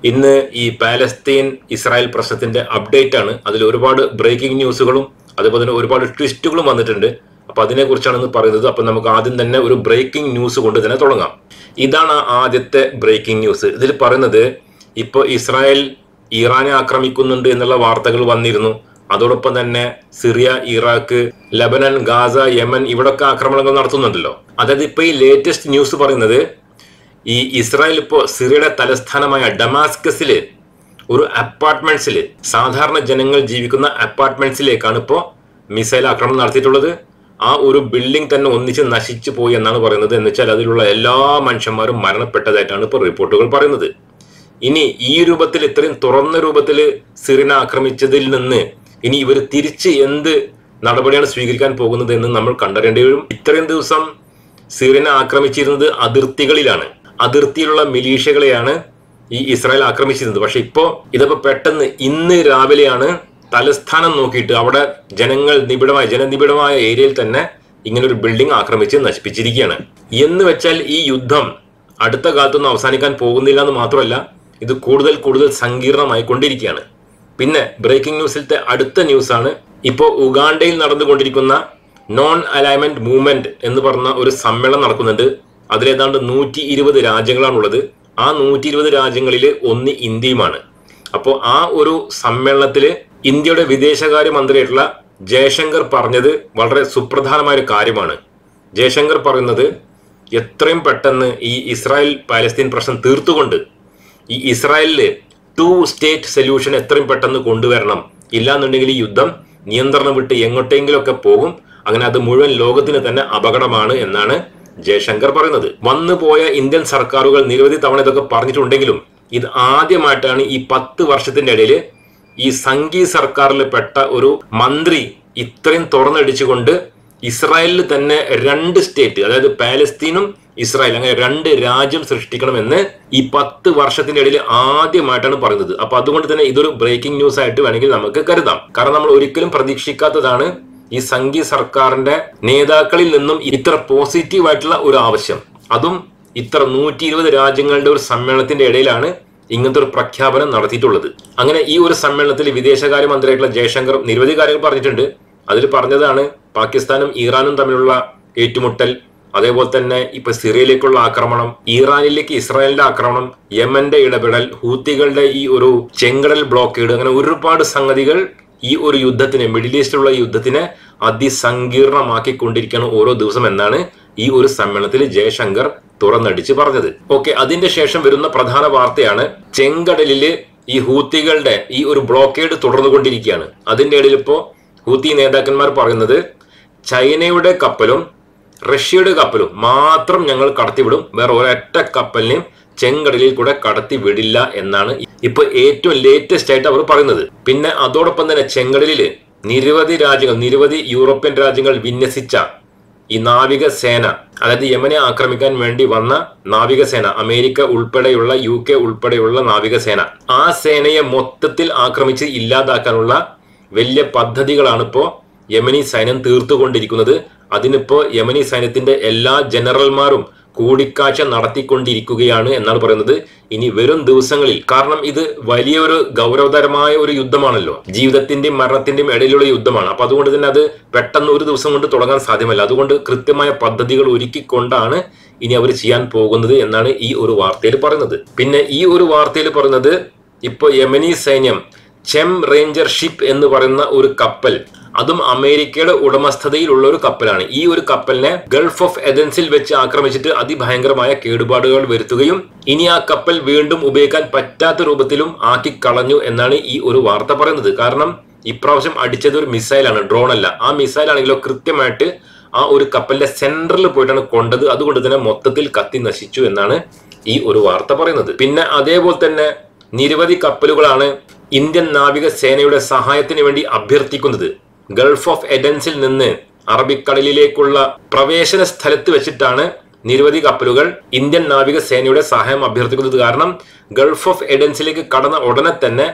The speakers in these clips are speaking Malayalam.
ഇന്ന് ഈ പാലസ്തീൻ ഇസ്രായേൽ പ്രശ്നത്തിന്റെ അപ്ഡേറ്റ് ആണ് അതിൽ ഒരുപാട് ബ്രേക്കിംഗ് ന്യൂസുകളും അതുപോലെ തന്നെ ഒരുപാട് ട്വിസ്റ്റുകളും വന്നിട്ടുണ്ട് അപ്പൊ അതിനെ കുറിച്ചാണ് ഇന്ന് പറയുന്നത് അപ്പൊ നമുക്ക് ആദ്യം തന്നെ ഒരു ബ്രേക്കിംഗ് ന്യൂസ് കൊണ്ട് തന്നെ തുടങ്ങാം ഇതാണ് ആദ്യത്തെ ബ്രേക്കിംഗ് ന്യൂസ് ഇതിൽ പറയുന്നത് ഇപ്പൊ ഇസ്രായേൽ ഇറാനെ ആക്രമിക്കുന്നുണ്ട് എന്നുള്ള വാർത്തകൾ വന്നിരുന്നു അതോടൊപ്പം തന്നെ Syria Iraq Lebanon Gaza Yemen ഇവിടൊക്കെ ആക്രമണങ്ങൾ നടത്തുന്നുണ്ടല്ലോ അതായത് ഇപ്പൊ ഈ ലേറ്റസ്റ്റ് ന്യൂസ് പറയുന്നത് ഈ ഇസ്രായേൽ ഇപ്പോ സിറിയയുടെ തലസ്ഥാനമായ ഡമാസ്കസില് ഒരു അപ്പാർട്ട്മെന്റ്സിൽ സാധാരണ ജനങ്ങൾ ജീവിക്കുന്ന അപ്പാർട്ട്മെന്റ്സിലേക്കാണ് ഇപ്പോൾ മിസൈൽ ആക്രമണം നടത്തിയിട്ടുള്ളത് ആ ഒരു ബിൽഡിംഗ് തന്നെ ഒന്നിച്ച് നശിച്ചു പോയി എന്നാണ് പറയുന്നത് എന്ന് വെച്ചാൽ അതിലുള്ള എല്ലാ മനുഷ്യന്മാരും മരണപ്പെട്ടതായിട്ടാണ് ഇപ്പോൾ റിപ്പോർട്ടുകൾ പറയുന്നത് ഇനി ഈ രൂപത്തിൽ ഇത്രയും തുറന്ന രൂപത്തിൽ സിറിനെ ആക്രമിച്ചതിൽ നിന്ന് ഇനി ഇവർ തിരിച്ച് എന്ത് നടപടിയാണ് സ്വീകരിക്കാൻ പോകുന്നത് എന്ന് നമ്മൾ കണ്ടറിയേണ്ടി വരും ഇത്രയും ദിവസം സിറിനെ ആക്രമിച്ചിരുന്നത് അതിർത്തികളിലാണ് അതിർത്തിയിലുള്ള മിലീഷ്യകളെയാണ് ഈ ഇസ്രായേൽ ആക്രമിച്ചിരുന്നത് പക്ഷെ ഇപ്പോ ഇതിപ്പോ പെട്ടെന്ന് ഇന്ന് രാവിലെയാണ് തലസ്ഥാനം നോക്കിയിട്ട് അവിടെ ജനങ്ങൾ നിബിഡമായ ജനനിബിഡമായ ഏരിയയിൽ തന്നെ ഇങ്ങനെ ഒരു ബിൽഡിംഗ് ആക്രമിച്ച് നശിപ്പിച്ചിരിക്കുകയാണ് എന്ന് വെച്ചാൽ ഈ യുദ്ധം അടുത്ത കാലത്തൊന്നും അവസാനിക്കാൻ പോകുന്നില്ല എന്ന് മാത്രമല്ല ഇത് കൂടുതൽ കൂടുതൽ സങ്കീർണമായി കൊണ്ടിരിക്കുകയാണ് പിന്നെ ബ്രേക്കിംഗ് ന്യൂസിലത്തെ അടുത്ത ന്യൂസാണ് ഇപ്പോൾ ഉഗാണ്ടയിൽ നടന്നുകൊണ്ടിരിക്കുന്ന നോൺ അലൈൻമെന്റ് മൂവ്മെന്റ് എന്ന് പറഞ്ഞ ഒരു സമ്മേളനം നടക്കുന്നുണ്ട് അതിലേതാണ്ട് നൂറ്റി ഇരുപത് രാജ്യങ്ങളാണുള്ളത് ആ നൂറ്റി ഇരുപത് രാജ്യങ്ങളിൽ ഒന്ന് ഇന്ത്യയുമാണ് അപ്പോൾ ആ ഒരു സമ്മേളനത്തിൽ ഇന്ത്യയുടെ വിദേശകാര്യ മന്ത്രിയായിട്ടുള്ള ജയശങ്കർ പറഞ്ഞത് വളരെ സുപ്രധാനമായ ഒരു കാര്യമാണ് ജയശങ്കർ പറയുന്നത് എത്രയും പെട്ടെന്ന് ഈ ഇസ്രായേൽ പാലസ്തീൻ പ്രശ്നം തീർത്തുകൊണ്ട് ഈ ഇസ്രായേലില് ടു സ്റ്റേറ്റ് സൊല്യൂഷൻ എത്രയും പെട്ടെന്ന് കൊണ്ടുവരണം ഇല്ലാന്നുണ്ടെങ്കിൽ ഈ യുദ്ധം നിയന്ത്രണം വിട്ട് എങ്ങോട്ടെങ്കിലുമൊക്കെ പോകും അങ്ങനെ അത് മുഴുവൻ ലോകത്തിന് തന്നെ അപകടമാണ് എന്നാണ് ജയശങ്കർ പറയുന്നത് വന്നു പോയ ഇന്ത്യൻ സർക്കാരുകൾ നിരവധി തവണ ഇതൊക്കെ പറഞ്ഞിട്ടുണ്ടെങ്കിലും ഇത് ആദ്യമായിട്ടാണ് ഈ പത്ത് വർഷത്തിന്റെ ഇടയിൽ ഈ സംഘി സർക്കാരിൽ പെട്ട ഒരു മന്ത്രി ഇത്രയും തുറന്നടിച്ചുകൊണ്ട് ഇസ്രായേലിൽ തന്നെ രണ്ട് സ്റ്റേറ്റ് അതായത് പാലസ്തീനും ഇസ്രായേൽ അങ്ങനെ രണ്ട് രാജ്യം സൃഷ്ടിക്കണമെന്ന് ഈ പത്ത് വർഷത്തിന്റെ ഇടയിൽ ആദ്യമായിട്ടാണ് പറയുന്നത് അപ്പൊ അതുകൊണ്ട് തന്നെ ഇതൊരു ബ്രേക്കിംഗ് ന്യൂസ് ആയിട്ട് വേണമെങ്കിൽ നമുക്ക് കരുതാം കാരണം നമ്മൾ ഒരിക്കലും പ്രതീക്ഷിക്കാത്തതാണ് ഈ സംഘി സർക്കാരിന്റെ നേതാക്കളിൽ നിന്നും ഇത്ര പോസിറ്റീവ് ആയിട്ടുള്ള ഒരു ആവശ്യം അതും ഇത്ര നൂറ്റി ഇരുപത് രാജ്യങ്ങളുടെ ഒരു സമ്മേളനത്തിന്റെ ഇടയിലാണ് ഇങ്ങനത്തെ ഒരു പ്രഖ്യാപനം നടത്തിയിട്ടുള്ളത് അങ്ങനെ ഈ ഒരു സമ്മേളനത്തിൽ വിദേശകാര്യ മന്ത്രിയായിട്ടുള്ള ജയശങ്കർ നിരവധി കാര്യങ്ങൾ പറഞ്ഞിട്ടുണ്ട് അതിൽ പറഞ്ഞതാണ് പാകിസ്ഥാനും ഇറാനും തമ്മിലുള്ള ഏറ്റുമുട്ടൽ അതേപോലെ തന്നെ ഇപ്പൊ സിറിയയിലേക്കുള്ള ആക്രമണം ഇറാനിലേക്ക് ഇസ്രായേലിന്റെ ആക്രമണം യമന്റെ ഇടപെടൽ ഹൂത്തികളുടെ ഈ ഒരു ചെങ്കടൽ ബ്ലോക്കേഡ് അങ്ങനെ ഒരുപാട് സംഗതികൾ ഈ ഒരു യുദ്ധത്തിനെ മിഡിൽ ഈസ്റ്റിലുള്ള ഈ യുദ്ധത്തിനെ അതിസങ്കീർണമാക്കിക്കൊണ്ടിരിക്കുകയാണ് ഓരോ ദിവസം എന്നാണ് ഈ ഒരു സമ്മേളനത്തിൽ ജയശങ്കർ തുറന്നടിച്ച് പറഞ്ഞത് ഓക്കെ അതിന്റെ ശേഷം വരുന്ന പ്രധാന വാർത്തയാണ് ചെങ്കടലില് ഈ ഹൂത്തികളുടെ ഈ ഒരു ബ്ലോക്കേഡ് തുടർന്നുകൊണ്ടിരിക്കുകയാണ് അതിന്റെ ഇടയിൽ ഇപ്പോ ഹൂത്തി നേതാക്കന്മാർ പറയുന്നത് ചൈനയുടെ കപ്പലും റഷ്യയുടെ കപ്പലും മാത്രം ഞങ്ങൾ കടത്തിവിടും വേറെ ഒരൊറ്റ കപ്പലിനെയും ചെങ്കടലിൽ കൂടെ കടത്തി വിടില്ല എന്നാണ് ഇപ്പൊ ഏറ്റവും ലേറ്റസ്റ്റ് ആയിട്ട് അവർ പറയുന്നത് പിന്നെ അതോടൊപ്പം തന്നെ ചെങ്കടലില് നിരവധി രാജ്യങ്ങൾ നിരവധി യൂറോപ്യൻ രാജ്യങ്ങൾ വിന്യസിച്ച ഈ നാവിക സേന അതായത് യമനെ ആക്രമിക്കാൻ വേണ്ടി വന്ന നാവികസേന അമേരിക്ക ഉൾപ്പെടെയുള്ള യു കെ ഉൾപ്പെടെയുള്ള നാവികസേന ആ സേനയെ മൊത്തത്തിൽ ആക്രമിച്ച് ഇല്ലാതാക്കാനുള്ള വലിയ പദ്ധതികളാണ് ഇപ്പോ യമനി സൈന്യം തീർത്തുകൊണ്ടിരിക്കുന്നത് അതിനിപ്പോ യമനി സൈന്യത്തിന്റെ എല്ലാ ജനറൽമാരും കൂടിക്കാഴ്ച നടത്തിക്കൊണ്ടിരിക്കുകയാണ് എന്നാണ് പറയുന്നത് ഇനി വരും ദിവസങ്ങളിൽ കാരണം ഇത് വലിയൊരു ഗൗരവതരമായ ഒരു യുദ്ധമാണല്ലോ ജീവിതത്തിന്റെയും മരണത്തിന്റെയും ഇടയിലുള്ള യുദ്ധമാണ് അപ്പൊ അതുകൊണ്ട് തന്നെ അത് പെട്ടെന്ന് ഒരു ദിവസം കൊണ്ട് തുടങ്ങാൻ സാധ്യമല്ല അതുകൊണ്ട് കൃത്യമായ പദ്ധതികൾ ഒരുക്കിക്കൊണ്ടാണ് ഇനി അവർ ചെയ്യാൻ പോകുന്നത് എന്നാണ് ഈ ഒരു വാർത്തയിൽ പറയുന്നത് പിന്നെ ഈ ഒരു വാർത്തയിൽ പറയുന്നത് ഇപ്പൊ യമനി സൈന്യം ചെം റേഞ്ചർ ഷിപ്പ് എന്ന് പറയുന്ന ഒരു കപ്പൽ അതും അമേരിക്കയുടെ ഉടമസ്ഥതയിലുള്ള ഒരു കപ്പലാണ് ഈ ഒരു കപ്പലിനെ ഗൾഫ് ഓഫ് എതൻസിൽ വെച്ച് ആക്രമിച്ചിട്ട് അതിഭയങ്കരമായ കേടുപാടുകൾ വരുത്തുകയും ഇനി ആ കപ്പൽ വീണ്ടും ഉപയോഗിക്കാൻ പറ്റാത്ത രൂപത്തിലും ആക്കി കളഞ്ഞു എന്നാണ് ഈ ഒരു വാർത്ത പറയുന്നത് കാരണം ഇപ്രാവശ്യം അടിച്ചത് ഒരു മിസൈലാണ് ഡ്രോൺ അല്ല ആ മിസൈൽ ആണെങ്കിലോ കൃത്യമായിട്ട് ആ ഒരു കപ്പലിന്റെ സെന്ററിൽ പോയിട്ടാണ് കൊണ്ടത് അതുകൊണ്ട് തന്നെ മൊത്തത്തിൽ കത്തി നശിച്ചു എന്നാണ് ഈ ഒരു വാർത്ത പറയുന്നത് പിന്നെ അതേപോലെ തന്നെ നിരവധി കപ്പലുകളാണ് ഇന്ത്യൻ നാവിക സേനയുടെ സഹായത്തിന് വേണ്ടി അഭ്യർത്ഥിക്കുന്നത് ഗൾഫ് ഓഫ് എഡൻസിൽ നിന്ന് അറബിക്കടലിലേക്കുള്ള പ്രവേശന സ്ഥലത്ത് വെച്ചിട്ടാണ് നിരവധി കപ്പലുകൾ ഇന്ത്യൻ നാവിക സേനയുടെ സഹായം അഭ്യർത്ഥിക്കുന്നത് കാരണം ഗൾഫ് ഓഫ് എഡൻസിലേക്ക് കടന്ന ഉടനെ തന്നെ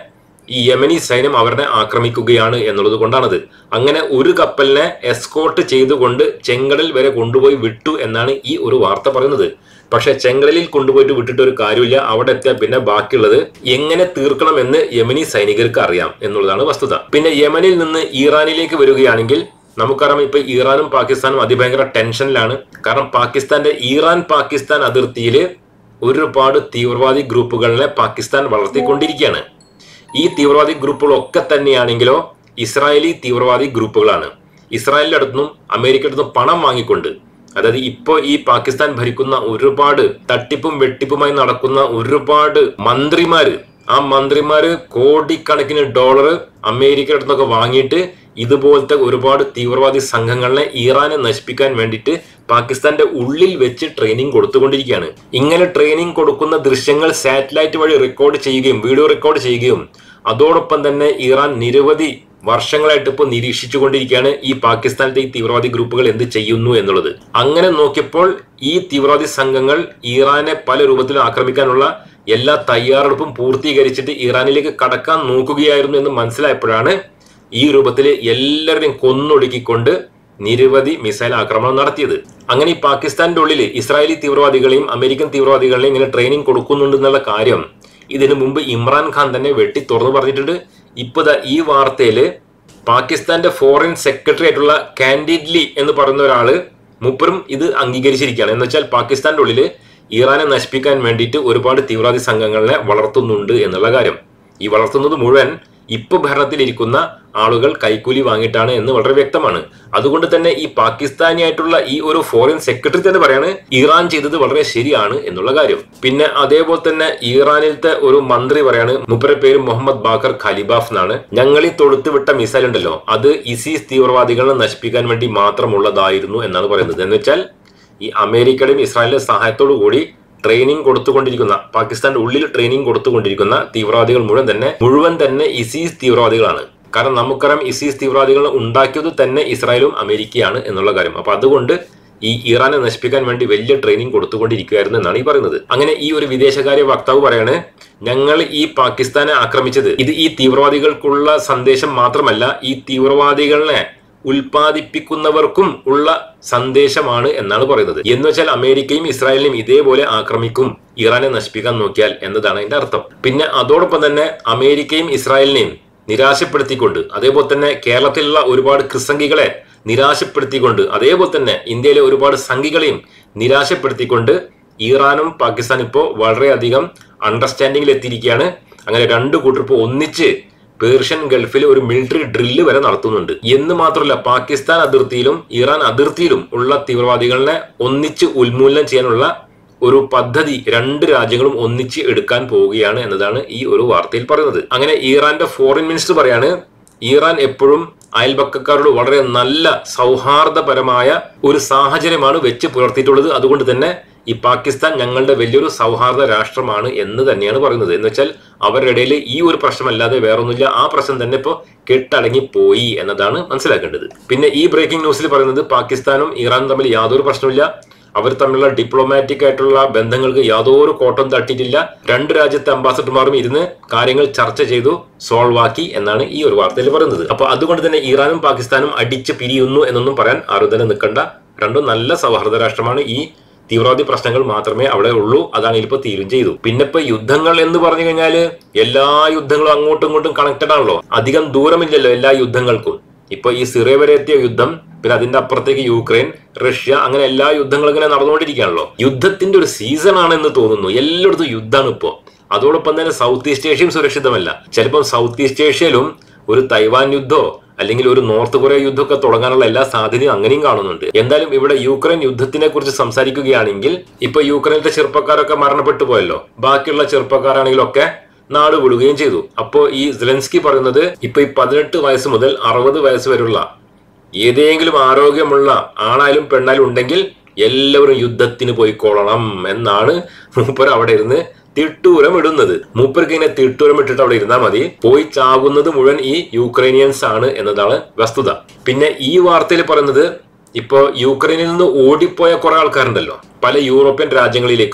ഈ യമനി സൈന്യം അവരെ ആക്രമിക്കുകയാണ് എന്നുള്ളത് കൊണ്ടാണത് അങ്ങനെ ഒരു കപ്പലിനെ എസ്കോർട്ട് ചെയ്തുകൊണ്ട് ചെങ്കടൽ വരെ കൊണ്ടുപോയി വിട്ടു എന്നാണ് ഈ ഒരു വാർത്ത പറയുന്നത് പക്ഷെ ചെങ്കടലിൽ കൊണ്ടുപോയിട്ട് വിട്ടിട്ട് ഒരു കാര്യമില്ല അവിടെ എത്തിയാൽ പിന്നെ ബാക്കിയുള്ളത് എങ്ങനെ തീർക്കണമെന്ന് യമനി സൈനികർക്ക് അറിയാം എന്നുള്ളതാണ് വസ്തുത പിന്നെ യമനിൽ നിന്ന് ഇറാനിലേക്ക് വരികയാണെങ്കിൽ നമുക്കറിയാം ഇപ്പൊ ഇറാനും പാകിസ്ഥാനും അതിഭയങ്കര ടെൻഷനിലാണ് കാരണം പാകിസ്ഥാന്റെ ഇറാൻ പാകിസ്ഥാൻ അതിർത്തിയിൽ ഒരുപാട് തീവ്രവാദി ഗ്രൂപ്പുകളെ പാകിസ്ഥാൻ വളർത്തിക്കൊണ്ടിരിക്കുകയാണ് ഈ തീവ്രവാദി ഗ്രൂപ്പുകളൊക്കെ തന്നെയാണെങ്കിലോ ഇസ്രായേലി തീവ്രവാദി ഗ്രൂപ്പുകളാണ് ഇസ്രായേലിന്റെ അടുത്തുനിന്നും അമേരിക്കയുടെ അടുത്തും പണം വാങ്ങിക്കൊണ്ട് അതായത് ഇപ്പോ ഈ പാകിസ്ഥാൻ ഭരിക്കുന്ന ഒരുപാട് തട്ടിപ്പും വെട്ടിപ്പുമായി നടക്കുന്ന ഒരുപാട് മന്ത്രിമാര് ആ മന്ത്രിമാര് കോടിക്കണക്കിന് ഡോളർ അമേരിക്കയുടെ അടുത്തൊക്കെ വാങ്ങിയിട്ട് ഇതുപോലത്തെ ഒരുപാട് തീവ്രവാദി സംഘങ്ങളെ ഇറാനെ നശിപ്പിക്കാൻ വേണ്ടിയിട്ട് പാകിസ്ഥാന്റെ ഉള്ളിൽ വെച്ച് ട്രെയിനിങ് കൊടുത്തുകൊണ്ടിരിക്കുകയാണ് ഇങ്ങനെ ട്രെയിനിങ് കൊടുക്കുന്ന ദൃശ്യങ്ങൾ സാറ്റലൈറ്റ് വഴി റെക്കോർഡ് ചെയ്യുകയും വീഡിയോ റെക്കോർഡ് ചെയ്യുകയും അതോടൊപ്പം തന്നെ ഇറാൻ നിരവധി വർഷങ്ങളായിട്ട് ഇപ്പോൾ നിരീക്ഷിച്ചുകൊണ്ടിരിക്കുകയാണ് ഈ പാകിസ്ഥാനത്തെ ഈ തീവ്രവാദി ഗ്രൂപ്പുകൾ എന്ത് ചെയ്യുന്നു എന്നുള്ളത് അങ്ങനെ നോക്കിയപ്പോൾ ഈ തീവ്രവാദി സംഘങ്ങൾ ഇറാനെ പല രൂപത്തിലും ആക്രമിക്കാനുള്ള എല്ലാ തയ്യാറെടുപ്പും പൂർത്തീകരിച്ചിട്ട് ഇറാനിലേക്ക് കടക്കാൻ നോക്കുകയായിരുന്നു എന്ന് മനസ്സിലായപ്പോഴാണ് ഈ രൂപത്തിൽ എല്ലാവരെയും കൊന്നൊടുക്കിക്കൊണ്ട് നിരവധി മിസൈൽ ആക്രമണം നടത്തിയത് അങ്ങനെ ഈ പാകിസ്ഥാന്റെ ഉള്ളിൽ ഇസ്രായേലി തീവ്രവാദികളെയും അമേരിക്കൻ തീവ്രവാദികളെയും ഇങ്ങനെ ട്രെയിനിങ് കൊടുക്കുന്നുണ്ടെന്നുള്ള കാര്യം ഇതിനു മുമ്പ് ഇമ്രാൻ ഖാൻ തന്നെ വെട്ടി തുറന്നു പറഞ്ഞിട്ടുണ്ട് ഇപ്പൊ ദാ ഈ വാർത്തയില് പാകിസ്ഥാന്റെ ഫോറിൻ സെക്രട്ടറി ആയിട്ടുള്ള കാൻഡിഡ്ലി എന്ന് പറയുന്ന ഒരാള് മൂപ്പരും ഇത് അംഗീകരിച്ചിരിക്കുകയാണ് എന്ന് വെച്ചാൽ പാകിസ്ഥാന്റെ ഉള്ളിൽ ഇറാനെ നശിപ്പിക്കാൻ വേണ്ടിയിട്ട് ഒരുപാട് തീവ്രവാദി സംഘങ്ങളെ വളർത്തുന്നുണ്ട് എന്നുള്ള കാര്യം ഈ വളർത്തുന്നത് മുഴുവൻ ഇപ്പൊ ഭരണത്തിലിരിക്കുന്ന ആളുകൾ കൈക്കൂലി വാങ്ങിയിട്ടാണ് എന്ന് വളരെ വ്യക്തമാണ് അതുകൊണ്ട് തന്നെ ഈ പാകിസ്ഥാനിയായിട്ടുള്ള ഈ ഒരു ഫോറിൻ സെക്രട്ടറി തന്നെ പറയാണ് ഇറാൻ ചെയ്തത് വളരെ ശരിയാണ് എന്നുള്ള കാര്യം പിന്നെ അതേപോലെ തന്നെ ഇറാനിലത്തെ ഒരു മന്ത്രി പറയാണ് മുപ്പര പേര് മുഹമ്മദ് ബാക്കർ ഖലിബാഫ് എന്നാണ് ഞങ്ങൾ ഈ തൊടുത്തുവിട്ട മിസൈൽ ഉണ്ടല്ലോ അത് ഇസീസ് തീവ്രവാദികളെ നശിപ്പിക്കാൻ വേണ്ടി മാത്രമുള്ളതായിരുന്നു എന്നാണ് പറയുന്നത് എന്ന് വെച്ചാൽ ഈ അമേരിക്കയുടെയും ഇസ്രായേലിന്റെ സഹായത്തോടു കൂടി ട്രെയിനിങ് കൊടുത്തുകൊണ്ടിരിക്കുന്ന പാകിസ്ഥാന്റെ ഉള്ളിൽ ട്രെയിനിങ് കൊടുത്തുകൊണ്ടിരിക്കുന്ന തീവ്രവാദികൾ മുഴുവൻ തന്നെ മുഴുവൻ തന്നെ ഇസീസ് തീവ്രവാദികളാണ് കാരണം നമുക്കറിയാം ഇസീസ് തീവ്രവാദികൾ ഉണ്ടാക്കിയത് തന്നെ ഇസ്രായേലും അമേരിക്കയാണ് എന്നുള്ള കാര്യം അപ്പൊ അതുകൊണ്ട് ഈ ഇറാനെ നശിപ്പിക്കാൻ വേണ്ടി വലിയ ട്രെയിനിങ് കൊടുത്തുകൊണ്ടിരിക്കുകയായിരുന്നു എന്നാണ് ഈ പറയുന്നത് അങ്ങനെ ഈ ഒരു വിദേശകാര്യ വക്താവ് പറയാണ് ഞങ്ങൾ ഈ പാകിസ്ഥാനെ ആക്രമിച്ചത് ഇത് ഈ തീവ്രവാദികൾക്കുള്ള സന്ദേശം മാത്രമല്ല ഈ തീവ്രവാദികളെ ഉൽപ്പാദിപ്പിക്കുന്നവർക്കും ഉള്ള സന്ദേശമാണ് എന്നാണ് പറയുന്നത് എന്ന് വെച്ചാൽ അമേരിക്കയും ഇസ്രായേലിനും ഇതേപോലെ ആക്രമിക്കും ഇറാനെ നശിപ്പിക്കാൻ നോക്കിയാൽ എന്നതാണ് അതിന്റെ അർത്ഥം പിന്നെ അതോടൊപ്പം തന്നെ അമേരിക്കയും ഇസ്രായേലിനെയും നിരാശപ്പെടുത്തിക്കൊണ്ട് അതേപോലെ തന്നെ കേരളത്തിലുള്ള ഒരുപാട് ക്രിസംഗികളെ നിരാശപ്പെടുത്തിക്കൊണ്ട് അതേപോലെ തന്നെ ഇന്ത്യയിലെ ഒരുപാട് സംഘികളെയും നിരാശപ്പെടുത്തിക്കൊണ്ട് ഇറാനും പാകിസ്ഥാനും ഇപ്പോൾ വളരെയധികം അണ്ടർസ്റ്റാൻഡിങ്ങിൽ എത്തിയിരിക്കുകയാണ് അങ്ങനെ രണ്ടു കൂട്ടർ ഇപ്പോൾ ഒന്നിച്ച് പേർഷ്യൻ ഗൾഫിൽ ഒരു മിലിറ്ററി ഡ്രില്ല് വരെ നടത്തുന്നുണ്ട് എന്ന് മാത്രമല്ല പാകിസ്ഥാൻ അതിർത്തിയിലും ഇറാൻ അതിർത്തിയിലും ഉള്ള തീവ്രവാദികളെ ഒന്നിച്ച് ഉന്മൂലനം ചെയ്യാനുള്ള ഒരു പദ്ധതി രണ്ട് രാജ്യങ്ങളും ഒന്നിച്ച് എടുക്കാൻ പോവുകയാണ് എന്നതാണ് ഈ ഒരു വാർത്തയിൽ പറയുന്നത് അങ്ങനെ ഇറാന്റെ ഫോറിൻ മിനിസ്റ്റർ പറയാണ് ഇറാൻ എപ്പോഴും അയൽപക്കക്കാരോട് വളരെ നല്ല സൗഹാർദ്ദപരമായ ഒരു സാഹചര്യമാണ് വെച്ച് പുലർത്തിയിട്ടുള്ളത് അതുകൊണ്ട് തന്നെ ഈ പാകിസ്ഥാൻ ഞങ്ങളുടെ വലിയൊരു സൗഹാർദ്ദ രാഷ്ട്രമാണ് എന്ന് തന്നെയാണ് പറയുന്നത് എന്ന് വെച്ചാൽ അവരുടെ ഇടയിൽ ഈ ഒരു പ്രശ്നമല്ലാതെ വേറൊന്നുമില്ല ആ പ്രശ്നം തന്നെ ഇപ്പോൾ കെട്ടടങ്ങി പോയി എന്നതാണ് മനസ്സിലാക്കേണ്ടത് പിന്നെ ഈ ബ്രേക്കിംഗ് ന്യൂസിൽ പറയുന്നത് പാകിസ്ഥാനും ഇറാനും തമ്മിൽ യാതൊരു പ്രശ്നമില്ല അവർ തമ്മിലുള്ള ഡിപ്ലോമാറ്റിക് ആയിട്ടുള്ള ബന്ധങ്ങൾക്ക് യാതൊരു കോട്ടം തട്ടിയിട്ടില്ല രണ്ട് രാജ്യത്തെ അംബാസഡർമാരും ഇരുന്ന് കാര്യങ്ങൾ ചർച്ച ചെയ്തു സോൾവ് ആക്കി എന്നാണ് ഈ ഒരു വാർത്തയിൽ പറയുന്നത് അപ്പൊ അതുകൊണ്ട് തന്നെ ഇറാനും പാകിസ്ഥാനും അടിച്ച് പിരിയുന്നു എന്നൊന്നും പറയാൻ ആരും തന്നെ നിൽക്കണ്ട രണ്ടും നല്ല സൗഹൃദ രാഷ്ട്രമാണ് ഈ തീവ്രവാദി പ്രശ്നങ്ങൾ മാത്രമേ അവിടെ ഉള്ളൂ അതാണ് ഇതിലിപ്പോ തീരും ചെയ്തു പിന്നെ ഇപ്പൊ യുദ്ധങ്ങൾ എന്ന് പറഞ്ഞു കഴിഞ്ഞാല് എല്ലാ യുദ്ധങ്ങളും അങ്ങോട്ടും ഇങ്ങോട്ടും കണക്റ്റഡ് ആണല്ലോ അധികം ദൂരമില്ലല്ലോ എല്ലാ യുദ്ധങ്ങൾക്കും ഇപ്പൊ ഈ സിറിയ വരെ എത്തിയ യുദ്ധം പിന്നെ അതിന്റെ അപ്പുറത്തേക്ക് യൂക്രൈൻ റഷ്യ അങ്ങനെ എല്ലാ യുദ്ധങ്ങളും ഇങ്ങനെ നടന്നുകൊണ്ടിരിക്കുകയാണല്ലോ യുദ്ധത്തിന്റെ ഒരു സീസൺ ആണെന്ന് തോന്നുന്നു എല്ലായിടത്തും യുദ്ധമാണ് ഇപ്പോ അതോടൊപ്പം തന്നെ സൗത്ത് ഈസ്റ്റ് ഏഷ്യയും സുരക്ഷിതമല്ല ചിലപ്പം സൗത്ത് ഈസ്റ്റ് ഏഷ്യയിലും ഒരു തൈവാൻ യുദ്ധമോ അല്ലെങ്കിൽ ഒരു നോർത്ത് കൊറിയ യുദ്ധമൊക്കെ തുടങ്ങാനുള്ള എല്ലാ സാധ്യതയും അങ്ങനെയും കാണുന്നുണ്ട് എന്തായാലും ഇവിടെ യുക്രൈൻ യുദ്ധത്തിനെ കുറിച്ച് സംസാരിക്കുകയാണെങ്കിൽ ഇപ്പൊ യുക്രൈനിലെ ചെറുപ്പക്കാരൊക്കെ മരണപ്പെട്ടു പോയല്ലോ ബാക്കിയുള്ള ചെറുപ്പക്കാരാണെങ്കിലൊക്കെ നാട് വിടുകയും ചെയ്തു അപ്പോ ഈ സെലൻസ്കി പറയുന്നത് ഇപ്പൊ ഈ പതിനെട്ട് വയസ്സ് മുതൽ അറുപത് വയസ്സ് വരെയുള്ള ഏതെങ്കിലും ആരോഗ്യമുള്ള ആണായാലും പെണ്ണായാലും ഉണ്ടെങ്കിൽ എല്ലാവരും യുദ്ധത്തിന് പോയിക്കോളണം എന്നാണ് മൂപ്പർ അവിടെ ഇരുന്ന് തിട്ടൂരം ഇടുന്നത് മൂപ്പർക്ക് ഇങ്ങനെ തിട്ടൂരം ഇട്ടിട്ട് അവിടെ ഇരുന്നാൽ മതി പോയി ചാകുന്നത് മുഴുവൻ ഈ യുക്രൈനിയൻസ് ആണ് എന്നതാണ് വസ്തുത പിന്നെ ഈ വാർത്തയിൽ പറയുന്നത് ഇപ്പോ യുക്രൈനിൽ നിന്ന് ഓടിപ്പോയ കുറെ ആൾക്കാരുണ്ടല്ലോ പല യൂറോപ്യൻ രാജ്യങ്ങളിലേക്കും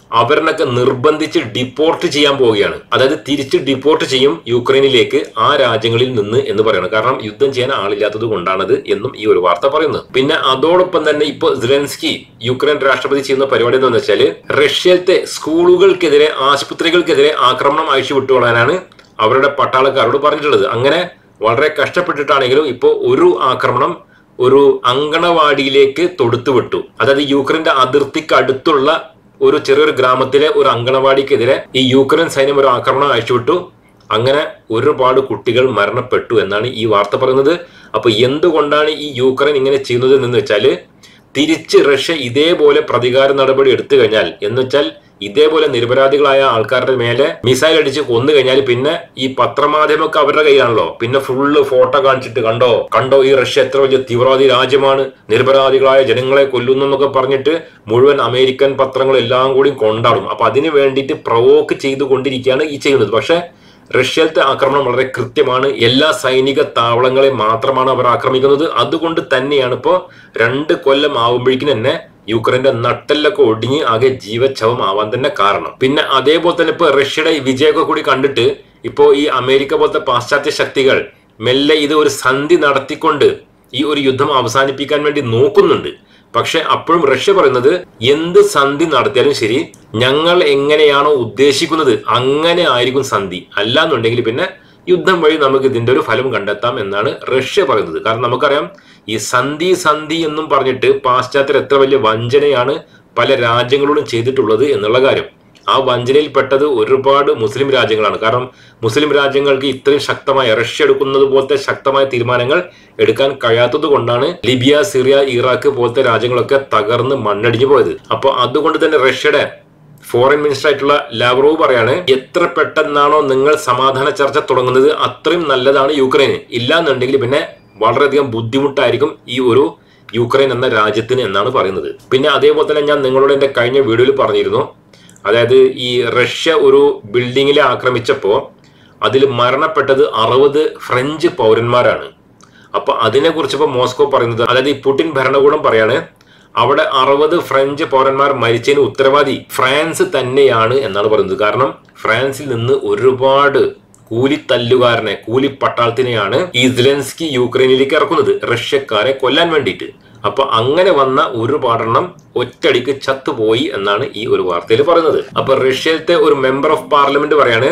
അവരിനൊക്കെ നിർബന്ധിച്ച് ഡിപ്പോർട്ട് ചെയ്യാൻ പോവുകയാണ് അതായത് തിരിച്ച് ഡിപ്പോർട്ട് ചെയ്യും യുക്രൈനിലേക്ക് ആ രാജ്യങ്ങളിൽ നിന്ന് എന്ന് പറയുന്നത് കാരണം യുദ്ധം ചെയ്യാൻ ആളില്ലാത്തത് കൊണ്ടാണത് എന്നും ഈ ഒരു വാർത്ത പറയുന്നത് പിന്നെ അതോടൊപ്പം തന്നെ ഇപ്പൊ സെലൻസ്കി യുക്രൈൻ രാഷ്ട്രപതി ചെയ്യുന്ന പരിപാടി എന്താണെന്ന് വെച്ചാൽ റഷ്യത്തെ സ്കൂളുകൾക്കെതിരെ ആശുപത്രികൾക്കെതിരെ ആക്രമണം അയച്ചു വിട്ടുകൊള്ളാനാണ് അവരുടെ പട്ടാളക്കാരോട് പറഞ്ഞിട്ടുള്ളത് അങ്ങനെ വളരെ കഷ്ടപ്പെട്ടിട്ടാണെങ്കിലും ഇപ്പോൾ ഒരു ആക്രമണം ഒരു അങ്കണവാടിയിലേക്ക് തൊടുത്തു വിട്ടു അതായത് യുക്രൈന്റെ അതിർത്തിക്ക് അടുത്തുള്ള ഒരു ചെറിയൊരു ഗ്രാമത്തിലെ ഒരു അങ്കണവാടിക്കെതിരെ ഈ യുക്രൈൻ സൈന്യം ഒരു ആക്രമണം അയച്ചുവിട്ടു അങ്ങനെ ഒരുപാട് കുട്ടികൾ മരണപ്പെട്ടു എന്നാണ് ഈ വാർത്ത പറയുന്നത് അപ്പൊ എന്തുകൊണ്ടാണ് ഈ യുക്രൈൻ ഇങ്ങനെ ചെയ്യുന്നത് എന്ന് വെച്ചാല് തിരിച്ച് റഷ്യ ഇതേപോലെ പ്രതികാര നടപടി എടുത്തു കഴിഞ്ഞാൽ എന്ന് വെച്ചാൽ ഇതേപോലെ നിരപരാധികളായ ആൾക്കാരുടെ മേലെ മിസൈൽ അടിച്ച് കൊന്നു കഴിഞ്ഞാൽ പിന്നെ ഈ പത്രമാധ്യമമൊക്കെ അവരുടെ കയ്യിലാണല്ലോ പിന്നെ ഫുള്ള് ഫോട്ടോ കാണിച്ചിട്ട് കണ്ടോ കണ്ടോ ഈ റഷ്യ എത്ര വലിയ തീവ്രവാദി രാജ്യമാണ് നിരപരാധികളായ ജനങ്ങളെ കൊല്ലുന്നു എന്നൊക്കെ പറഞ്ഞിട്ട് മുഴുവൻ അമേരിക്കൻ പത്രങ്ങൾ എല്ലാം കൂടി കൊണ്ടാടും അപ്പൊ അതിന് വേണ്ടിയിട്ട് പ്രവോക്ക് ചെയ്തുകൊണ്ടിരിക്കുകയാണ് ഈ ചെയ്യുന്നത് പക്ഷെ റഷ്യയിലത്തെ ആക്രമണം വളരെ കൃത്യമാണ് എല്ലാ സൈനിക താവളങ്ങളെ മാത്രമാണ് അവർ ആക്രമിക്കുന്നത് അതുകൊണ്ട് തന്നെയാണ് ഇപ്പോൾ രണ്ട് കൊല്ലം ആവുമ്പോഴേക്കും തന്നെ യുക്രൈന്റെ നട്ടെല്ലൊക്കെ ഒടിഞ്ഞ് ആകെ ജീവച്ഛവം ആവാൻ തന്നെ കാരണം പിന്നെ അതേപോലെ തന്നെ ഇപ്പൊ റഷ്യയുടെ ഈ വിജയമൊക്കെ കൂടി കണ്ടിട്ട് ഇപ്പോ ഈ അമേരിക്ക പോലത്തെ പാശ്ചാത്യ ശക്തികൾ മെല്ലെ ഇത് ഒരു സന്ധി നടത്തിക്കൊണ്ട് ഈ ഒരു യുദ്ധം അവസാനിപ്പിക്കാൻ വേണ്ടി നോക്കുന്നുണ്ട് പക്ഷെ അപ്പോഴും റഷ്യ പറയുന്നത് എന്ത് സന്ധി നടത്തിയാലും ശരി ഞങ്ങൾ എങ്ങനെയാണോ ഉദ്ദേശിക്കുന്നത് അങ്ങനെ ആയിരിക്കും സന്ധി അല്ലാന്നുണ്ടെങ്കിൽ പിന്നെ യുദ്ധം വഴി നമുക്ക് ഇതിന്റെ ഒരു ഫലം കണ്ടെത്താം എന്നാണ് റഷ്യ പറയുന്നത് കാരണം നമുക്കറിയാം ഈ സന്ധി സന്ധി എന്നും പറഞ്ഞിട്ട് പാശ്ചാത്യർ എത്ര വലിയ വഞ്ചനയാണ് പല രാജ്യങ്ങളോടും ചെയ്തിട്ടുള്ളത് എന്നുള്ള കാര്യം ആ വഞ്ചനയിൽപ്പെട്ടത് ഒരുപാട് മുസ്ലിം രാജ്യങ്ങളാണ് കാരണം മുസ്ലിം രാജ്യങ്ങൾക്ക് ഇത്രയും ശക്തമായ റഷ്യ എടുക്കുന്നത് പോലത്തെ ശക്തമായ തീരുമാനങ്ങൾ എടുക്കാൻ കഴിയാത്തത് കൊണ്ടാണ് ലിബിയ സിറിയ ഇറാഖ് പോലത്തെ രാജ്യങ്ങളൊക്കെ തകർന്ന് മണ്ണടിഞ്ഞു പോയത് അപ്പോൾ അതുകൊണ്ട് തന്നെ റഷ്യയുടെ ഫോറിൻ മിനിസ്റ്റർ ആയിട്ടുള്ള ലാവ്റോവ് പറയാണ് എത്ര പെട്ടെന്നാണോ നിങ്ങൾ സമാധാന ചർച്ച തുടങ്ങുന്നത് അത്രയും നല്ലതാണ് യുക്രൈന് ഇല്ലാന്നുണ്ടെങ്കിൽ പിന്നെ വളരെയധികം ബുദ്ധിമുട്ടായിരിക്കും ഈ ഒരു യുക്രൈൻ എന്ന രാജ്യത്തിന് എന്നാണ് പറയുന്നത് പിന്നെ അതേപോലെ തന്നെ ഞാൻ നിങ്ങളോട് എന്റെ കഴിഞ്ഞ വീഡിയോയിൽ പറഞ്ഞിരുന്നു അതായത് ഈ റഷ്യ ഒരു ബിൽഡിങ്ങിലെ ആക്രമിച്ചപ്പോൾ അതിൽ മരണപ്പെട്ടത് അറുപത് ഫ്രഞ്ച് പൗരന്മാരാണ് അപ്പൊ അതിനെ കുറിച്ച് ഇപ്പൊ മോസ്കോ പറയുന്നത് അതായത് ഈ പുടിൻ ഭരണകൂടം പറയാണ് അവിടെ അറുപത് ഫ്രഞ്ച് പൗരന്മാർ മരിച്ചതിന് ഉത്തരവാദി ഫ്രാൻസ് തന്നെയാണ് എന്നാണ് പറയുന്നത് കാരണം ഫ്രാൻസിൽ നിന്ന് ഒരുപാട് കൂലിത്തല്ലുകാരനെ കൂലി പട്ടാളത്തിനെയാണ് ഈ സെലൻസ്കി യുക്രൈനിലേക്ക് ഇറക്കുന്നത് റഷ്യക്കാരെ കൊല്ലാൻ വേണ്ടിയിട്ട് അപ്പൊ അങ്ങനെ വന്ന ഒരുപാടെണ്ണം ഒറ്റടിക്ക് ചത്തുപോയി എന്നാണ് ഈ ഒരു വാർത്തയിൽ പറയുന്നത് അപ്പൊ റഷ്യയിലത്തെ ഒരു മെമ്പർ ഓഫ് പാർലമെന്റ് പറയാണ്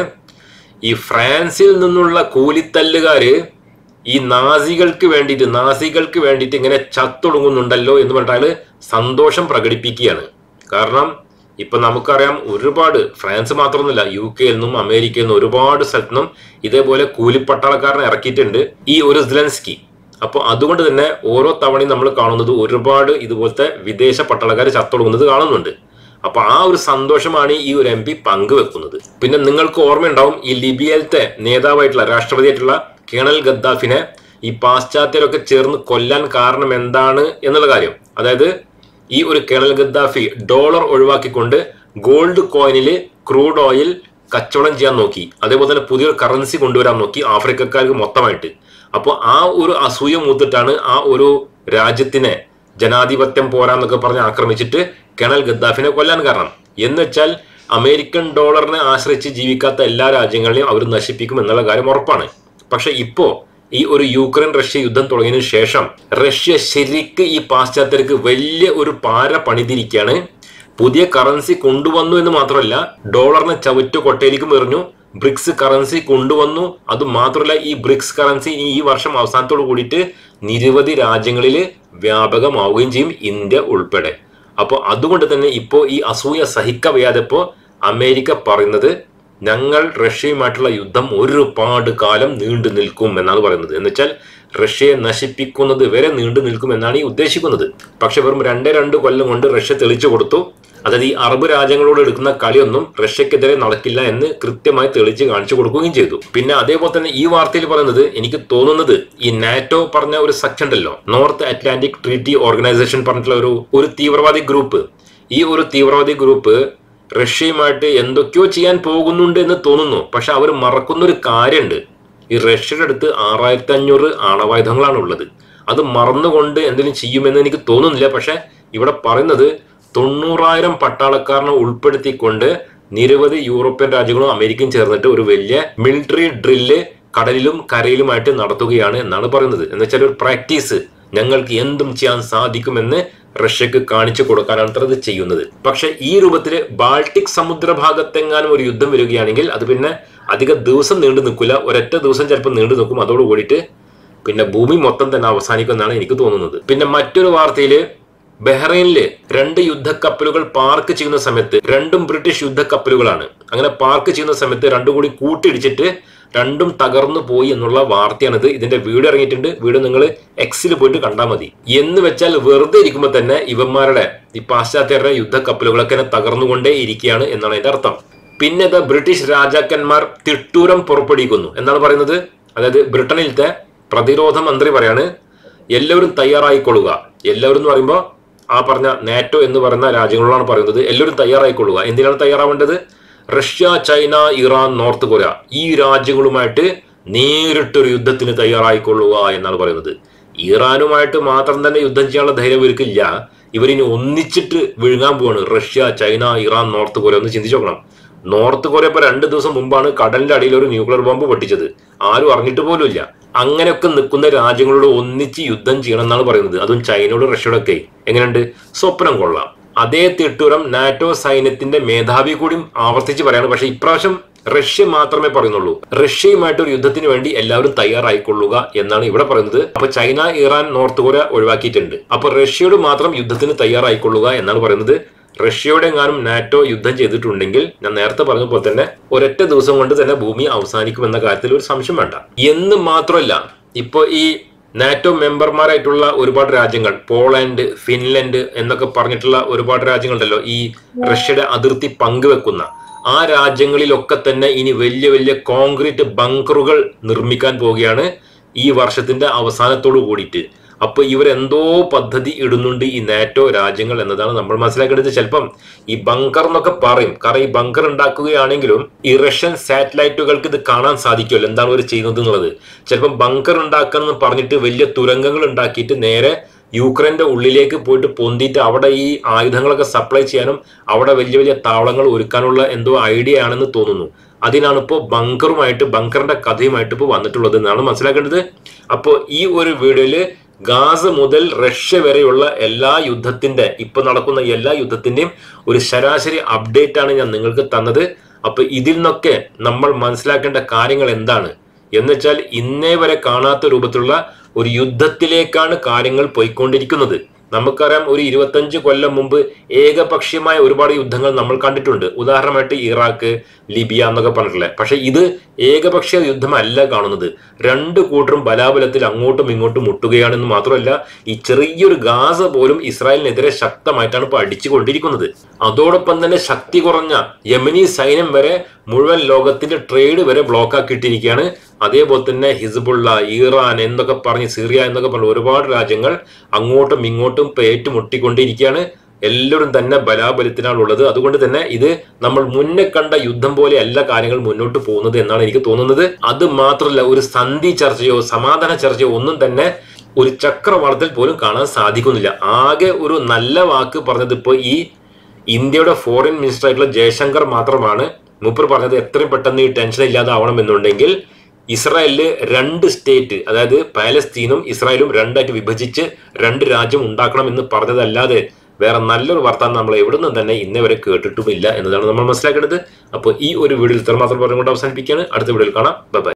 ഈ ഫ്രാൻസിൽ നിന്നുള്ള കൂലിത്തല്ലുകാര് ഈ നാസികൾക്ക് വേണ്ടിയിട്ട് നാസികൾക്ക് വേണ്ടിയിട്ട് ഇങ്ങനെ ചത്തൊടുങ്ങുന്നുണ്ടല്ലോ എന്ന് പറഞ്ഞാൽ സന്തോഷം പ്രകടിപ്പിക്കുകയാണ് കാരണം ഇപ്പൊ നമുക്കറിയാം ഒരുപാട് ഫ്രാൻസ് മാത്രമൊന്നുമില്ല യു കെയിൽ നിന്നും അമേരിക്കയിൽ നിന്നും ഒരുപാട് സ്ഥലത്തു നിന്നും ഇതേപോലെ കൂലിപ്പട്ടാളക്കാരനെ ഇറക്കിയിട്ടുണ്ട് ഈ ഒരു സ്ലെൻസ്കി അപ്പോൾ അതുകൊണ്ട് തന്നെ ഓരോ തവണയും നമ്മൾ കാണുന്നത് ഒരുപാട് ഇതുപോലത്തെ വിദേശ പട്ടാളക്കാർ ചത്തൊടുങ്ങുന്നത് കാണുന്നുണ്ട് അപ്പൊ ആ ഒരു സന്തോഷമാണ് ഈ ഒരു എം പി പങ്കുവെക്കുന്നത് പിന്നെ നിങ്ങൾക്ക് ഓർമ്മയുണ്ടാവും ഈ ലിബിയയിലത്തെ നേതാവായിട്ടുള്ള രാഷ്ട്രപതിയായിട്ടുള്ള കേണൽ ഗദ്ദാഫിനെ ഈ പാശ്ചാത്യരൊക്കെ ചേർന്ന് കൊല്ലാൻ കാരണം എന്താണ് എന്നുള്ള കാര്യം അതായത് ഈ ഒരു കേണൽ ഗദ്ദാഫി ഡോളർ ഒഴിവാക്കിക്കൊണ്ട് ഗോൾഡ് കോയിനിൽ ക്രൂഡ് ഓയിൽ കച്ചവടം ചെയ്യാൻ നോക്കി അതേപോലെ തന്നെ പുതിയൊരു കറൻസി കൊണ്ടുവരാൻ നോക്കി ആഫ്രിക്കക്കാർക്ക് മൊത്തമായിട്ട് അപ്പോൾ ആ ഒരു അസൂയ മൂത്തിട്ടാണ് ആ ഒരു രാജ്യത്തിനെ ജനാധിപത്യം പോരാന്നൊക്കെ പറഞ്ഞ് ആക്രമിച്ചിട്ട് കേണൽ ഗദ്ദാഫിനെ കൊല്ലാൻ കാരണം എന്ന് വെച്ചാൽ അമേരിക്കൻ ഡോളറിനെ ആശ്രയിച്ച് ജീവിക്കാത്ത എല്ലാ രാജ്യങ്ങളെയും അവർ നശിപ്പിക്കും എന്നുള്ള കാര്യം ഉറപ്പാണ് പക്ഷെ ഇപ്പോ ഈ ഒരു യുക്രൈൻ റഷ്യ യുദ്ധം തുടങ്ങിയതിനു ശേഷം റഷ്യ ശരിക്ക് ഈ പാശ്ചാത്യർക്ക് വലിയ ഒരു പാര പണിതിരിക്കുകയാണ് പുതിയ കറൻസി കൊണ്ടുവന്നു എന്ന് മാത്രമല്ല ഡോളറിനെ ചവിറ്റു കൊട്ടയിലേക്കും എറിഞ്ഞു ബ്രിക്സ് കറൻസി കൊണ്ടുവന്നു അത് മാത്രമല്ല ഈ ബ്രിക്സ് കറൻസി ഈ വർഷം അവസാനത്തോട് കൂടിയിട്ട് നിരവധി രാജ്യങ്ങളിൽ വ്യാപകമാവുകയും ചെയ്യും ഇന്ത്യ ഉൾപ്പെടെ അപ്പോൾ അതുകൊണ്ട് തന്നെ ഇപ്പോൾ ഈ അസൂയ സഹിക്കവയ്യാതെ ഇപ്പോൾ അമേരിക്ക പറയുന്നത് ഞങ്ങൾ റഷ്യയുമായിട്ടുള്ള യുദ്ധം ഒരുപാട് കാലം നീണ്ടു നിൽക്കും എന്നാണ് പറയുന്നത് എന്ന് വെച്ചാൽ റഷ്യയെ നശിപ്പിക്കുന്നത് വരെ നീണ്ടു നിൽക്കും എന്നാണ് ഈ ഉദ്ദേശിക്കുന്നത് പക്ഷെ വെറും രണ്ടേ രണ്ട് കൊല്ലം കൊണ്ട് റഷ്യ തെളിച്ചു കൊടുത്തു അതായത് ഈ അറബ് രാജ്യങ്ങളോട് എടുക്കുന്ന കളിയൊന്നും റഷ്യക്കെതിരെ നടക്കില്ല എന്ന് കൃത്യമായി തെളിച്ച് കാണിച്ചു കൊടുക്കുകയും ചെയ്തു പിന്നെ അതേപോലെ തന്നെ ഈ വാർത്തയിൽ പറയുന്നത് എനിക്ക് തോന്നുന്നത് ഈ നാറ്റോ പറഞ്ഞ ഒരു സെക്ഷൻ ഉണ്ടല്ലോ നോർത്ത് അറ്റ്ലാന്റിക് ട്രീറ്റി ഓർഗനൈസേഷൻ പറഞ്ഞിട്ടുള്ള ഒരു ഒരു തീവ്രവാദി ഗ്രൂപ്പ് ഈ ഒരു തീവ്രവാദി ഗ്രൂപ്പ് റഷ്യയുമായിട്ട് എന്തൊക്കെയോ ചെയ്യാൻ പോകുന്നുണ്ട് എന്ന് തോന്നുന്നു പക്ഷെ അവർ മറക്കുന്ന ഒരു കാര്യമുണ്ട് ഈ റഷ്യയുടെ അടുത്ത് ആറായിരത്തി അഞ്ഞൂറ് ആണവായുധങ്ങളാണ് ഉള്ളത് അത് മറന്നുകൊണ്ട് എന്തെങ്കിലും ചെയ്യുമെന്ന് എനിക്ക് തോന്നുന്നില്ല പക്ഷെ ഇവിടെ പറയുന്നത് തൊണ്ണൂറായിരം പട്ടാളക്കാരനെ ഉൾപ്പെടുത്തിക്കൊണ്ട് നിരവധി യൂറോപ്യൻ രാജ്യങ്ങളും അമേരിക്കയും ചേർന്നിട്ട് ഒരു വലിയ മിലിറ്ററി ഡ്രില്ല് കടലിലും കരയിലുമായിട്ട് നടത്തുകയാണ് എന്നാണ് പറയുന്നത് എന്ന് വെച്ചാൽ ഒരു പ്രാക്ടീസ് ഞങ്ങൾക്ക് എന്തും ചെയ്യാൻ സാധിക്കുമെന്ന് റഷ്യക്ക് കാണിച്ചു കൊടുക്കാനാണ് അത്ര ഇത് ചെയ്യുന്നത് പക്ഷെ ഈ രൂപത്തിൽ ബാൾട്ടിക് സമുദ്ര ഭാഗത്തെങ്ങാനും ഒരു യുദ്ധം വരികയാണെങ്കിൽ അത് പിന്നെ അധിക ദിവസം നീണ്ടു നിൽക്കില്ല ഒരൊറ്റ ദിവസം ചിലപ്പോൾ നീണ്ടു നിൽക്കും അതോട് കൂടിയിട്ട് പിന്നെ ഭൂമി മൊത്തം തന്നെ അവസാനിക്കുമെന്നാണ് എനിക്ക് തോന്നുന്നത് പിന്നെ മറ്റൊരു വാർത്തയില് ബഹ്റൈനില് രണ്ട് യുദ്ധക്കപ്പലുകൾ പാർക്ക് ചെയ്യുന്ന സമയത്ത് രണ്ടും ബ്രിട്ടീഷ് യുദ്ധക്കപ്പലുകളാണ് അങ്ങനെ പാർക്ക് ചെയ്യുന്ന സമയത്ത് രണ്ടും കൂടി കൂട്ടിയിടിച്ചിട്ട് രണ്ടും തകർന്നു പോയി എന്നുള്ള വാർത്തയാണിത് ഇതിന്റെ വീഡിയോ ഇറങ്ങിയിട്ടുണ്ട് വീഡിയോ നിങ്ങൾ എക്സിൽ പോയിട്ട് കണ്ടാൽ മതി എന്ന് വെച്ചാൽ വെറുതെ ഇരിക്കുമ്പോൾ തന്നെ ഇവന്മാരുടെ ഈ പാശ്ചാത്യരുടെ യുദ്ധക്കപ്പലുകളൊക്കെ ഇങ്ങനെ തകർന്നുകൊണ്ടേ ഇരിക്കുകയാണ് എന്നാണ് അതിന്റെ അർത്ഥം പിന്നെ ഇത് ബ്രിട്ടീഷ് രാജാക്കന്മാർ തിട്ടൂരം പുറപ്പെടുവിക്കുന്നു എന്നാണ് പറയുന്നത് അതായത് ബ്രിട്ടനിലത്തെ പ്രതിരോധ മന്ത്രി പറയാണ് എല്ലാവരും തയ്യാറായിക്കൊള്ളുക എല്ലാവരും എന്ന് പറയുമ്പോൾ ആ പറഞ്ഞ നാറ്റോ എന്ന് പറയുന്ന രാജ്യങ്ങളോടാണ് പറയുന്നത് എല്ലാവരും തയ്യാറായിക്കൊള്ളുക എന്തിനാണ് തയ്യാറാവേണ്ടത് Russia China Iran North Korea ഈ രാജ്യങ്ങളുമായിട്ട് നേരിട്ടൊരു യുദ്ധത്തിന് തയ്യാറായിക്കൊള്ളുക എന്നാണ് പറയുന്നത് ഇറാനുമായിട്ട് മാത്രം തന്നെ യുദ്ധം ചെയ്യാനുള്ള ധൈര്യം ഇവർക്കില്ല ഇവരിനി ഒന്നിച്ചിട്ട് വിഴുങ്ങാൻ പോവാണ് Russia China Iran North Korea ഒന്ന് ചിന്തിച്ചു നോക്കണം നോർത്ത് കൊറിയ ഇപ്പൊ രണ്ട് ദിവസം മുമ്പാണ് കടലിന്റെ അടിയിൽ ഒരു ന്യൂക്ലിയർ ബോംബ് പൊട്ടിച്ചത് ആരും അറിഞ്ഞിട്ട് പോലും ഇല്ല അങ്ങനെയൊക്കെ നിൽക്കുന്ന രാജ്യങ്ങളോട് ഒന്നിച്ച് യുദ്ധം ചെയ്യണം എന്നാണ് പറയുന്നത് അതും ചൈനയോടും റഷ്യയോടൊക്കെ എങ്ങനെയുണ്ട് സ്വപ്നം കൊള്ളാം അതേ തിട്ടൂരം നാറ്റോ സൈന്യത്തിന്റെ മേധാവി കൂടിയും ആവർത്തിച്ച് പറയാണ് പക്ഷെ ഇപ്രാവശ്യം റഷ്യ മാത്രമേ പറയുന്നുള്ളൂ റഷ്യയുമായിട്ട് ഒരു യുദ്ധത്തിന് വേണ്ടി എല്ലാവരും തയ്യാറായിക്കൊള്ളുക എന്നാണ് ഇവിടെ പറയുന്നത് അപ്പൊ ചൈന ഇറാൻ നോർത്ത് കൊറിയ ഒഴിവാക്കിയിട്ടുണ്ട് അപ്പൊ റഷ്യയോട് മാത്രം യുദ്ധത്തിന് തയ്യാറായിക്കൊള്ളുക എന്നാണ് പറയുന്നത് റഷ്യയുടെ എങ്ങാനും നാറ്റോ യുദ്ധം ചെയ്തിട്ടുണ്ടെങ്കിൽ ഞാൻ നേരത്തെ പറഞ്ഞ പോലെ തന്നെ ഒരൊറ്റ ദിവസം കൊണ്ട് തന്നെ ഭൂമി അവസാനിക്കുമെന്ന കാര്യത്തിൽ ഒരു സംശയം വേണ്ട എന്ന് മാത്രമല്ല ഇപ്പൊ ഈ നാറ്റോ മെമ്പർമാരായിട്ടുള്ള ഒരുപാട് രാജ്യങ്ങൾ പോളണ്ട് ഫിൻലൻഡ് എന്നൊക്കെ പറഞ്ഞിട്ടുള്ള ഒരുപാട് രാജ്യങ്ങളുണ്ടല്ലോ ഈ റഷ്യയുടെ അതിർത്തി പങ്കുവെക്കുന്ന ആ രാജ്യങ്ങളിലൊക്കെ തന്നെ ഇനി വലിയ വലിയ കോൺക്രീറ്റ് ബങ്കറുകൾ നിർമ്മിക്കാൻ പോവുകയാണ് ഈ വർഷത്തിന്റെ അവസാനത്തോടു കൂടിയിട്ട് അപ്പൊ ഇവരെന്തോ പദ്ധതി ഇടുന്നുണ്ട് ഈ നാറ്റോ രാജ്യങ്ങൾ എന്നതാണ് നമ്മൾ മനസ്സിലാക്കേണ്ടത് ചിലപ്പം ഈ ബങ്കർ എന്നൊക്കെ പറയും കാരണം ഈ ബങ്കർ ഉണ്ടാക്കുകയാണെങ്കിലും ഈ റഷ്യൻ സാറ്റലൈറ്റുകൾക്ക് ഇത് കാണാൻ സാധിക്കുമല്ലോ എന്താണ് അവർ ചെയ്യുന്നത് എന്നുള്ളത് ചിലപ്പം ബങ്കർ ഉണ്ടാക്കാന്ന് പറഞ്ഞിട്ട് വലിയ തുരങ്കങ്ങൾ ഉണ്ടാക്കിയിട്ട് നേരെ യുക്രൈന്റെ ഉള്ളിലേക്ക് പോയിട്ട് പൊന്തിയിട്ട് അവിടെ ഈ ആയുധങ്ങളൊക്കെ സപ്ലൈ ചെയ്യാനും അവിടെ വലിയ വലിയ താവളങ്ങൾ ഒരുക്കാനുള്ള എന്തോ ഐഡിയ ആണെന്ന് തോന്നുന്നു അതിനാണ് ഇപ്പോൾ ബങ്കറുമായിട്ട് ബങ്കറിന്റെ കഥയുമായിട്ട് ഇപ്പോൾ വന്നിട്ടുള്ളത് എന്നാണ് മനസ്സിലാക്കേണ്ടത് അപ്പോൾ ഈ ഒരു വീഡിയോയില് ഗാസ മുതൽ റഷ്യ വരെയുള്ള എല്ലാ യുദ്ധത്തിന്റെ ഇപ്പൊ നടക്കുന്ന എല്ലാ യുദ്ധത്തിന്റെയും ഒരു ശരാശരി അപ്ഡേറ്റ് ആണ് ഞാൻ നിങ്ങൾക്ക് തന്നത് അപ്പൊ ഇതിൽ നിന്നൊക്കെ നമ്മൾ മനസ്സിലാക്കേണ്ട കാര്യങ്ങൾ എന്താണ് എന്നുവെച്ചാൽ ഇന്നേ വരെ കാണാത്ത രൂപത്തിലുള്ള ഒരു യുദ്ധത്തിലേക്കാണ് കാര്യങ്ങൾ പോയിക്കൊണ്ടിരിക്കുന്നത് നമുക്കറിയാം ഒരു ഇരുപത്തഞ്ച് കൊല്ലം മുമ്പ് ഏകപക്ഷീയമായ ഒരുപാട് യുദ്ധങ്ങൾ നമ്മൾ കണ്ടിട്ടുണ്ട് ഉദാഹരണമായിട്ട് ഇറാഖ് ലിബിയ എന്നൊക്കെ പറഞ്ഞിട്ടുള്ളത് പക്ഷെ ഇത് ഏകപക്ഷീയ യുദ്ധമല്ല കാണുന്നത് രണ്ട് കൂട്ടരും ബലാബലത്തിൽ അങ്ങോട്ടും ഇങ്ങോട്ടും മുട്ടുകയാണെന്ന് മാത്രമല്ല ഈ ചെറിയൊരു ഗാസ പോലും ഇസ്രായേലിനെതിരെ ശക്തമായിട്ടാണ് ഇപ്പോൾ അടിച്ചുകൊണ്ടിരിക്കുന്നത് അതോടൊപ്പം തന്നെ ശക്തി കുറഞ്ഞ യമനി സൈന്യം വരെ മുഴുവൻ ലോകത്തിന്റെ ട്രേഡ് വരെ ബ്ലോക്ക് ആക്കിയിട്ടിരിക്കുകയാണ് അതേപോലെ തന്നെ ഹിസ്ബുള്ള ഇറാൻ എന്നൊക്കെ പറഞ്ഞ് സിറിയ എന്നൊക്കെ പറഞ്ഞ ഒരുപാട് രാജ്യങ്ങൾ അങ്ങോട്ടും ഇങ്ങോട്ടും ഇപ്പൊ ഏറ്റുമുട്ടിക്കൊണ്ടിരിക്കുകയാണ് എല്ലാവരും തന്നെ ബലാബലത്തിനാണ് ഉള്ളത് അതുകൊണ്ട് തന്നെ ഇത് നമ്മൾ മുന്നേ കണ്ട യുദ്ധം പോലെ അല്ല കാര്യങ്ങൾ മുന്നോട്ട് പോകുന്നത് എന്നാണ് എനിക്ക് തോന്നുന്നത് അത് മാത്രമല്ല ഒരു സന്ധി ചർച്ചയോ സമാധാന ചർച്ചയോ ഒന്നും തന്നെ ഒരു ചക്രവാളത്തിൽ പോലും കാണാൻ സാധിക്കുന്നില്ല ആകെ ഒരു നല്ല വാക്ക് പറഞ്ഞത് ഇപ്പോൾ ഈ ഇന്ത്യയുടെ ഫോറിൻ മിനിസ്റ്റർ ആയിട്ടുള്ള ജയശങ്കർ മാത്രമാണ് മൂപ്പർ പറഞ്ഞത് എത്രയും പെട്ടെന്ന് ഈ ടെൻഷൻ ഇല്ലാതെ ആവണമെന്നുണ്ടെങ്കിൽ ഇസ്രായേലില് രണ്ട് സ്റ്റേറ്റ് അതായത് പാലസ്തീനും ഇസ്രായേലും രണ്ടായിട്ട് വിഭജിച്ച് രണ്ട് രാജ്യം ഉണ്ടാക്കണം എന്ന് പറഞ്ഞതല്ലാതെ വേറെ നല്ലൊരു വർത്താനം നമ്മൾ എവിടെ നിന്നും തന്നെ ഇന്നേ വരെ കേട്ടിട്ടുമില്ല എന്നതാണ് നമ്മൾ മനസ്സിലാക്കേണ്ടത് അപ്പോൾ ഈ ഒരു വീഡിയോയിൽ ഇത്രമാത്രം പറഞ്ഞുകൊണ്ട് അവസാനിപ്പിക്കുകയാണ് അടുത്ത വീഡിയോയിൽ കാണാം ബൈ